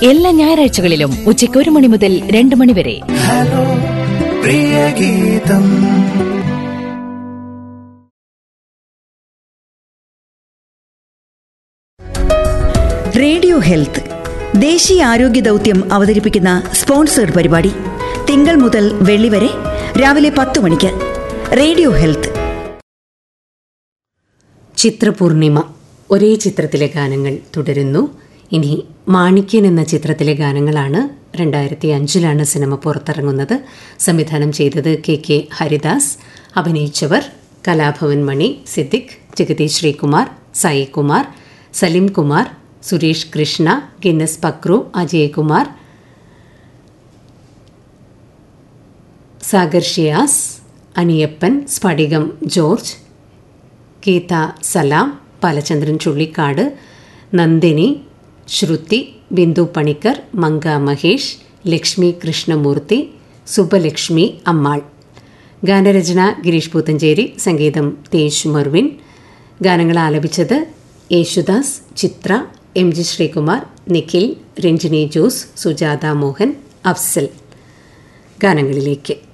എല്ലാ ഞായറാഴ്ചകളിലും ഉച്ചയ്ക്ക് ഒരു മണി മുതൽ രണ്ട് മണി വരെ ഹലോ പ്രിയ ഗീതം റേഡിയോ ഹെൽത്ത് ദേശീയ ആരോഗ്യ ദൗത്യം അവതരിപ്പിക്കുന്ന സ്പോൺസേഡ് പരിപാടി തിങ്കൾ മുതൽ വെള്ളി വരെ രാവിലെ പത്ത് മണിക്ക് റേഡിയോ ഹെൽത്ത് ചിത്രപൂർണിമ ഒരേ ചിത്രത്തിലെ ഗാനങ്ങൾ തുടരുന്നു ഇനി മാണിക്യൻ എന്ന ചിത്രത്തിലെ ഗാനങ്ങളാണ് രണ്ടായിരത്തി അഞ്ചിലാണ് സിനിമ പുറത്തിറങ്ങുന്നത് സംവിധാനം ചെയ്തത് കെ കെ ഹരിദാസ് അഭിനയിച്ചവർ കലാഭവൻ മണി സിദ്ദിഖ് ജഗതി ശ്രീകുമാർ സായി കുമാർ സലിം കുമാർ സുരേഷ് കൃഷ്ണ ഗിന്നസ് പക്രു അജയ് കുമാർ സാഗർ ഷിയാസ് അനിയപ്പൻ സ്ഫടികം ജോർജ് ഗീത സലാം ബാലചന്ദ്രൻ ചുള്ളിക്കാട് നന്ദിനി ശ്രുതി ബിന്ദു പണിക്കർ മങ്ക മഹേഷ് ലക്ഷ്മി കൃഷ്ണമൂർത്തി സുബലക്ഷ്മി അമ്മാൾ ഗാനരചന ഗിരീഷ് പൂത്തഞ്ചേരി സംഗീതം തേജ് മർവിൻ ഗാനങ്ങൾ ആലപിച്ചത് യേശുദാസ് ചിത്ര എം ജി ശ്രീകുമാർ നിഖിൽ രഞ്ജിനി ജോസ് സുജാത മോഹൻ അഫ്സൽ ഗാനങ്ങളിലേക്ക്